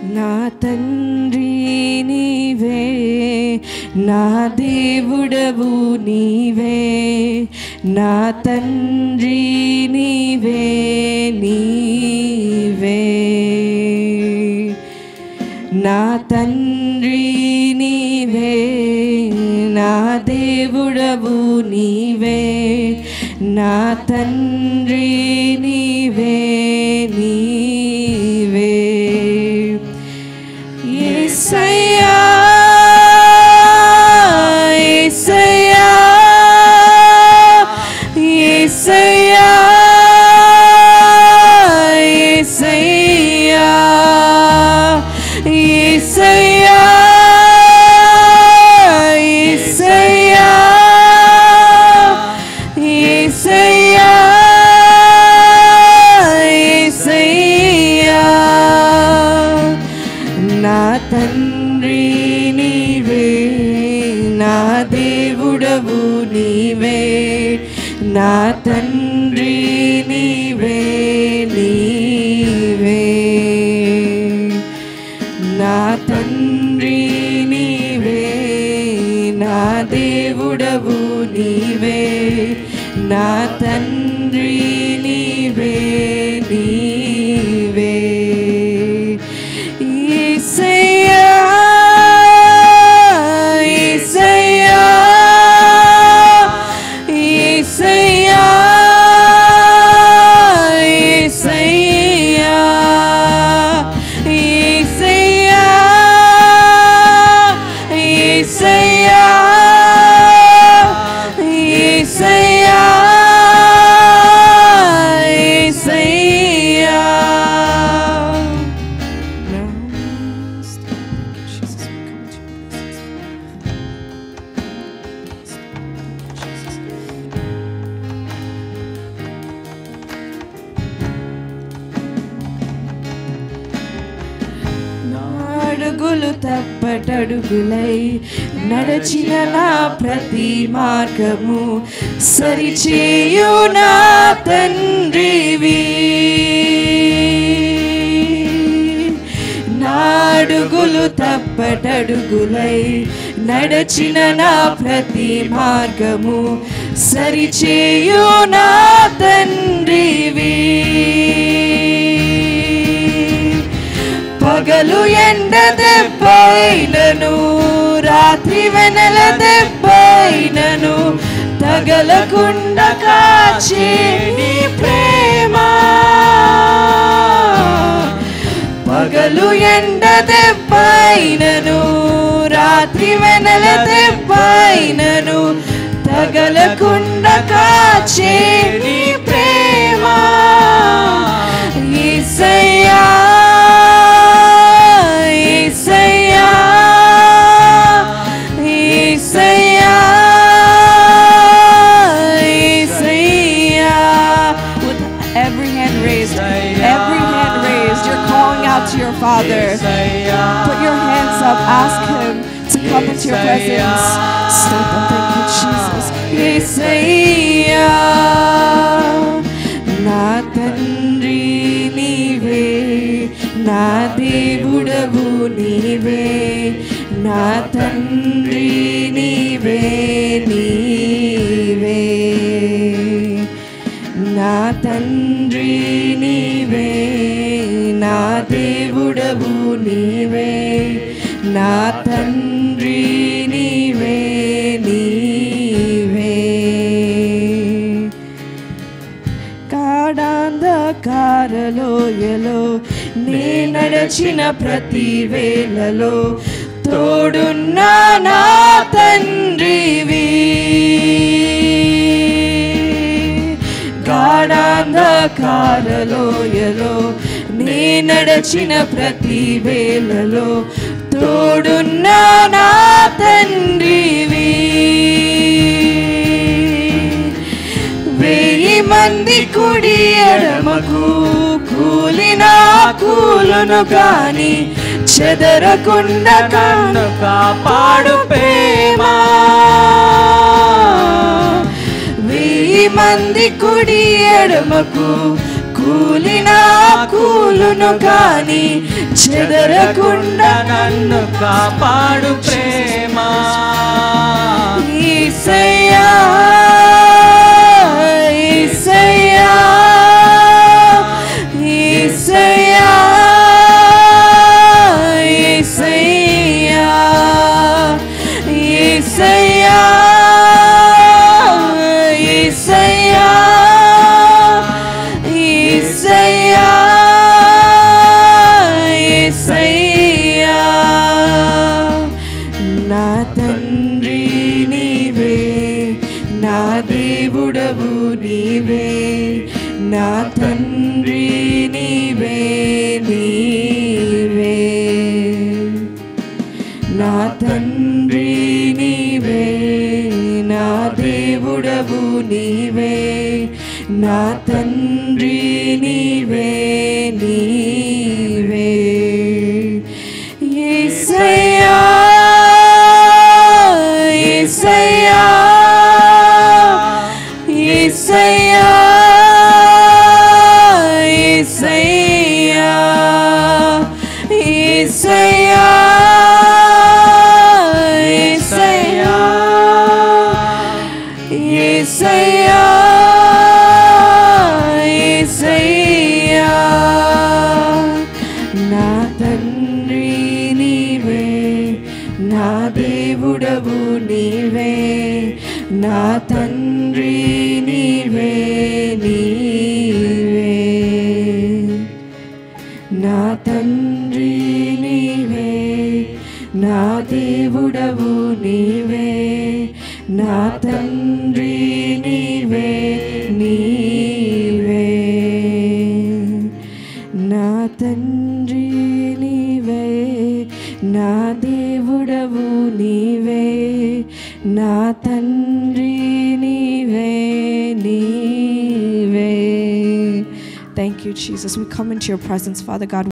నా తండ్రి నీవే నా దేవుడవు నీవే నా తండ్రి నీవే నీవే నా తండ్రి నీవే నా దేవుడవు నీవే నా తండ్రి నీవే నీవే యేసయ్యా యేసయ్యా యేసయ్యా యేసయ్యా యేసయ్యా యేసయ్యా యేసయ్యా యేసయ్యా నా తండ్రి నీవే నా దేవుడవు నీవే నా తండ్రి నీవే నీవే నా తండ్రి నీవే నా దేవుడవు నీవే నా తండ్రి నీవే నీవే యేసయ్యా యేసయ్యా యేసయ్యా యేసయ్యా యేసయ్యా యేసయ్యా యేసయ్యా యేసయ్యా Jesus, we come to your presence. అడుగులు తప్పటడుగులై నడచిన నా ప్రతి మార్గము సరిచేయు నా తండ్రివి నాడుగులు తప్పటడుగులై నడచిన నా ప్రతి మార్గము సరిచేయు నా తండ్రివి పగలు ఎండ దెబ్బైనను రాత్రి వెనల దెబ్బైనను తగలకుండ కాచే నీ ప్రేమ పగలు ఎండ దెబ్బైనను రాత్రి వెనల దెబ్బైనను తగలకుండ కాచే నీ ప్రేమ యేసయ్యా యేసయ్యా యేసయ్యా యేసయ్యా with every hand raised every hand raised you're calling out to your father put your hands up ask him to come into your presence stop and thank you Jesus యేసయ్యా నా తండ్రి నీవే నా దేవుడవు నీవే నా తండ్రి నీవే నీవే నా తండ్రి నీవే నా దేవుడవు నీవే నా తండ్రి నీవే నీవే కాడాంధకారలోయలో నే నడచిన ప్రతి వేళలో తోడున్నా నా తండ్రివి గాఢాంధకారలోయలో నే నడచిన ప్రతి వేళలో తోడున్నా నా తండ్రివి వెయ్యి మంది కుడి ఎడమకు కూలిన కూలును గాని చెదరకుండా కన్ను కాపాడు ప్రేమ వెయ్యి మంది కుడి ఎడమకు కూలిన కూలును కాని చెదరకుండా నన్ను కాపాడు ప్రేమ ఈసయ్యా ఈసయ్యా ఈసయ్యా ఈసయ్యా ఈసయ్యా ఈసయ్యా ఈసయ్యా ఈసయ్యా నా తండ్రి నీవే నా దేవుడవు నీవే నా తండ్రి నీవే నీవే నా తండ్రి నీవే నా దేవుడవు నీవే నా తండ్రి నీవే నీవే యేసయ్యా యేసయ్యా యేసయ్యా యేసయ్యా యేసయ్యా యేసయ్యా యేసయ్యా యేసయ్యా నా తండ్రి నీవే నా దేవుడవు నీవే నా తండ్రి నీవే నీవే నా తండ్రి నీవే నా దేవుడవు నీవే నా తండ్రి నీవే నీవే నా తండ్రి నీవే నా దేవుడవు నీవే నా తండ్రి నీవే నీవే Thank you, Jesus. We come into your presence, Father God.